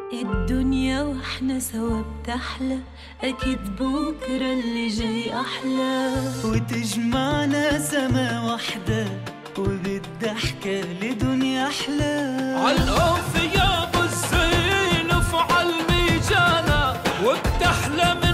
الدنيا واحنا سوا بتحلى اكيد بكره اللي جاي احلى وتجمعنا سما واحدة وبالضحكة لدنيا أحلى عالقوف يا ابو الزين افعل ميجانا وبتحلم